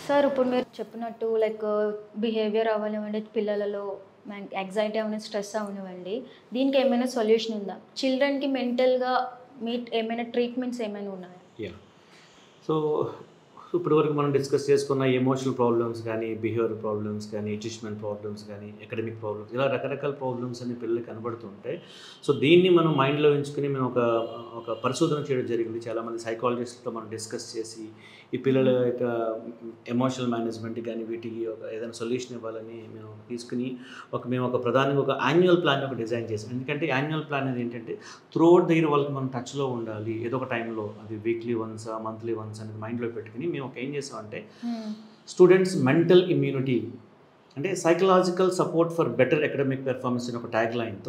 Sir ఇప్పుడు మీరు చెప్పినట్టు లైక్ బిహేవియర్ అవనివ్వండి పిల్లలలో యాంగ్జైటీ అవనివ్వండి స్ట్రెస్ అవనివ్వండి దీనికి ఏమైనా సొల్యూషన్ ఉందా చిల్డ్రన్కి మెంటల్గా మీట్ ఏమైనా ట్రీట్మెంట్స్ ఏమైనా ఉన్నాయా యా సో ఇప్పటివరకు మనం డిస్కస్ చేసుకున్న ఎమోషనల్ ప్రాబ్లమ్స్ కానీ బిహేవియర్ ప్రాబ్లమ్స్ కానీ అడ్జస్ట్మెంట్ ప్రాబ్లమ్స్ కానీ అకాడమిక్ ప్రాబ్లమ్స్ ఇలా రకరకాల ప్రాబ్లమ్స్ అన్ని పిల్లలకి కనబడుతుంటాయి సో దీన్ని మనం మైండ్లో ఉంచుకుని మేము ఒక ఒక పరిశోధన చేయడం జరిగింది చాలామంది సైకాలజిస్ట్తో మనం డిస్కస్ చేసి ఈ పిల్లల యొక్క ఎమోషనల్ మేనేజ్మెంట్ కానీ వీటికి ఒక ఏదైనా సొల్యూషన్ ఇవ్వాలని మేము తీసుకుని ఒక మేము ఒక ప్రధానంగా ఒక యాన్యువల్ ప్లాన్ ఒక డిజైన్ చేసాం ఎందుకంటే యాన్యువల్ ప్లాన్ అనేది ఏంటంటే త్రూ అవుట్ ద ఇయర్ వాళ్ళకి మనం టచ్లో ఉండాలి ఏదో ఒక టైంలో అది వీక్లీ వన్స్ మంత్లీ వన్స్ అనేది మైండ్లో పెట్టుకుని మేము ఒక ఏం చేసామంటే స్టూడెంట్స్ మెంటల్ ఇమ్యూనిటీ అంటే psychological support for better academic performance అని ఒక ట్యాగ్ లైన్తో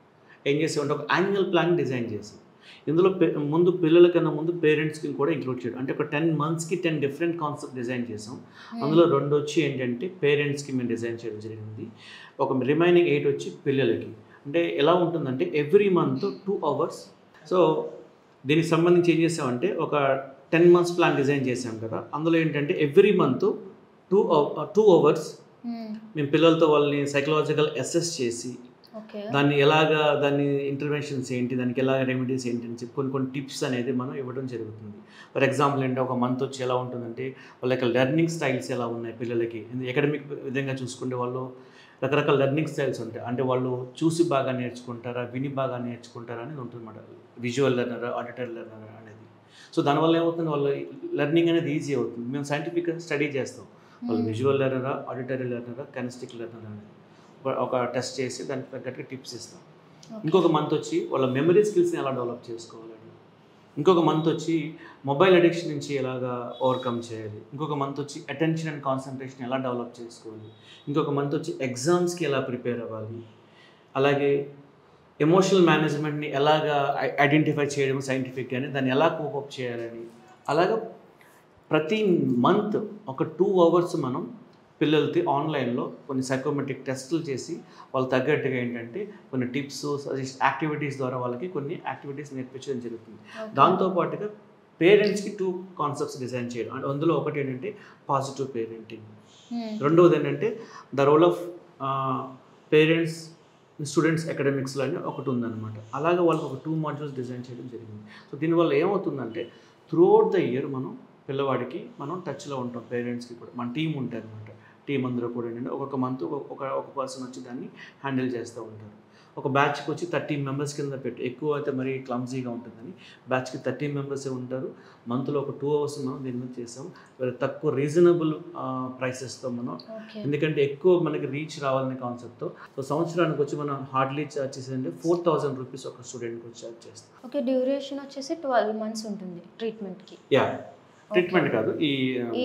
ఏం చేసామంటే ఒక యాన్యువల్ ప్లాన్ డిజైన్ చేసి ఇందులో పే- ముందు పిల్లల కన్నా ముందు పేరెంట్స్కి కూడా ఇంక్లూడ్ చేయడం అంటే ఒక టెన్ మంత్స్కి టెన్ డిఫరెంట్ కాన్సెప్ట్ డిజైన్ చేసాం అందులో రెండు వచ్చి ఏంటంటే పేరెంట్స్కి మేము డిజైన్ చేయడం జరిగింది ఒక రిమైనింగ్ ఎయిట్ వచ్చి పిల్లలకి అంటే ఎలా ఉంటుందంటే every month two hours so దీనికి సంబంధించి ఏం చేసామంటే ఒక టెన్ మంత్స్ ప్లాన్ డిజైన్ చేసాం కదా అందులో ఏంటంటే every month two two hours మేము పిల్లలతో వాళ్ళని సైకలాజికల్ అసెస్ చేసి ఓకే దాన్ని ఎలాగా దాన్ని ఇంటర్వెన్షన్స్ ఏంటి దానికి ఎలా రెమెడీస్ ఏంటి అని చెప్పి కొన్ని కొన్ని టిప్స్ అనేది మనం ఇవ్వడం జరుగుతుంది ఫర్ ఎగ్జాంపుల్ ఏంటంటే ఒక మంత్ వచ్చి ఎలా ఉంటుందంటే వాళ్ళ యొక్క లెర్నింగ్ స్టైల్స్ ఎలా ఉన్నాయి పిల్లలకి అకాడమిక్ విధంగా చూసుకుంటే వాళ్ళు రకరకాల లెర్నింగ్ స్టైల్స్ ఉంటాయి అంటే వాళ్ళు చూసి బాగా నేర్చుకుంటారా విని బాగా నేర్చుకుంటారా అనేది ఉంటుంది అన్నమాట విజువల్ లెర్నర్ ఆడిటర్ లెర్నర్ అనేది సో దానివల్ల ఏమవుతుంది వాళ్ళ లెర్నింగ్ అనేది ఈజీ అవుతుంది మేము సైంటిఫిక్గా స్టడీ చేస్తాం వాళ్ళు విజువల్ లెర్నరా ఆడిటరీ లెర్నరా కెనస్టిక్ లెర్నర్ అనేది ఒక- ఒక టెస్ట్ చేసి దానికి తగ్గట్టుగా టిప్స్ ఇస్తాం ఇంకొక మంత్ వచ్చి వాళ్ళ మెమరీ స్కిల్స్ని ఎలా డెవలప్ చేసుకోవాలని ఇంకొక మంత్ వచ్చి మొబైల్ అడిక్షన్ నుంచి ఎలాగా ఓవర్కమ్ చేయాలి ఇంకొక మంత్ వచ్చి అటెన్షన్ అండ్ కాన్సన్ట్రేషన్ ఎలా డెవలప్ చేసుకోవాలి ఇంకొక మంత్ వచ్చి ఎగ్జామ్స్కి ఎలా ప్రిపేర్ అవ్వాలి అలాగే ఎమోషనల్ మేనేజ్మెంట్ని ఎలాగా ఐడెంటిఫై చేయడం సైంటిఫిక్ అని దాన్ని ఎలా కోపప్ చేయాలని అలాగా ప్రతి మంత్ ఒక టూ అవర్స్ మనం పిల్లలకి ఆన్లైన్లో కొన్ని సైకోమెట్రిక్ టెస్టులు చేసి వాళ్ళు తగ్గట్టుగా ఏంటంటే కొన్ని టిప్స్ సజెస్ట్ యాక్టివిటీస్ ద్వారా వాళ్ళకి కొన్ని యాక్టివిటీస్ నేర్పించడం జరుగుతుంది దాంతోపాటుగా పేరెంట్స్కి టూ కాన్సెప్ట్స్ డిజైన్ చేయడం అంటే అందులో ఒకటి ఏంటంటే పాజిటివ్ పేరెంటింగ్ రెండవది ఏంటంటే the role of parents students అకాడమిక్స్లో అని ఒకటి ఉందన్నమాట అలాగే వాళ్ళకి ఒక టూ మాడ్యూల్స్ డిజైన్ చేయడం జరిగింది సో దీనివల్ల ఏమవుతుందంటే త్రూ అవుట్ ద ఇయర్ మనం పిల్లవాడికి మనం టచ్లో ఉంటాం పేరెంట్స్కి కూడా మన టీం ఉంటుంది అనమాట టీం అందరూ కూడా ఏంటంటే ఒక్కొక్క మంత్ ఒక ఒక పర్సన్ వచ్చి దాన్ని హ్యాండిల్ చేస్తూ ఉంటారు ఒక బ్యాచ్కి వచ్చి థర్టీ మెంబర్స్ కింద పెట్టి ఎక్కువ అయితే మరీ క్లమ్జీగా ఉంటుందని బ్యాచ్కి థర్టీ మెంబర్సే ఉంటారు మంత్లో ఒక టూ అవర్స్ మనం దీని మీద చేసాం very తక్కువ రీజనబుల్ ప్రైసెస్తో మనం ఓకే ఎందుకంటే ఎక్కువ మనకి రీచ్ రావాలనే కాన్సెప్ట్తో సో సంవత్సరానికి వచ్చి మనం హార్డ్లీ ఛార్జ్ చేసేదంటే ఫోర్ థౌజండ్ రూపీస్ ఒక స్టూడెంట్కి వచ్చి ఛార్జ్ చేస్తాం ఓకే డ్యూరేషన్ వచ్చేసి ట్వెల్వ్ మంత్స్ ఉంటుంది ట్రీట్మెంట్కి యా ట్రీట్మెంట్ కాదు ఈ ఈ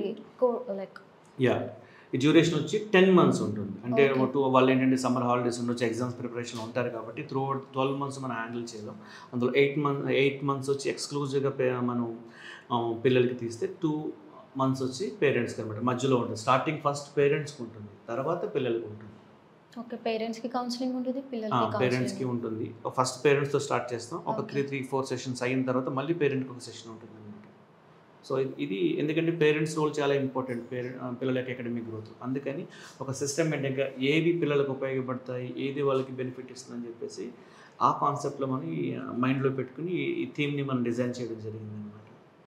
లైక్ యా ఈ డ్యూరేషన్ వచ్చి టెన్ మంత్స్ ఉంటుంది అంటే Okay. టూ వాళ్ళు ఏంటంటే సమ్మర్ హాలిడేస్ ఉండొచ్చు ఎగ్జామ్స్ ప్రిపరేషన్ ఉంటారు కాబట్టి త్రూ ట్వెల్వ్ మంత్స్ మనం హ్యాండిల్ చేయలేం అందులో ఎయిట్ మంత్ ఎయిట్ మంత్స్ వచ్చి ఎక్స్క్లూజివ్గా పే మనం ఆ, పిల్లలకి తీస్తే టూ మంత్స్ వచ్చి పేరెంట్స్కి అనమాట మధ్యలో ఉంటుంది స్టార్టింగ్ ఫస్ట్ పేరెంట్స్కి ఉంటుంది తర్వాత పిల్లలకి ఉంటుంది ఓకే పేరెంట్స్కి కౌన్సిలింగ్ ఉంటుంది పిల్లలకి పేరెంట్స్కి కౌన్సిలింగ్ ఉంటుంది ఫస్ట్ పేరెంట్స్తో స్టార్ట్ చేస్తాం ఒక Okay. Three three four sessions అయిన తర్వాత మళ్ళీ పేరెంట్కి ఒక సెషన్ ఉంటుంది అనమాట సో ఇది ఎందుకంటే పేరెంట్స్ రోల్ చాలా ఇంపార్టెంట్ పేరెంట్ పిల్లలకి అకాడమిక్ గ్రోత్ అందుకని ఒక సిస్టమేటిక్గా ఏవి పిల్లలకు ఉపయోగపడతాయి ఏది వాళ్ళకి బెనిఫిట్ ఇస్తుందని చెప్పేసి ఆ కాన్సెప్ట్లో మనం మైండ్లో పెట్టుకుని ఈ థీమ్ని మనం డిజైన్ చేయడం జరిగింది అనమాట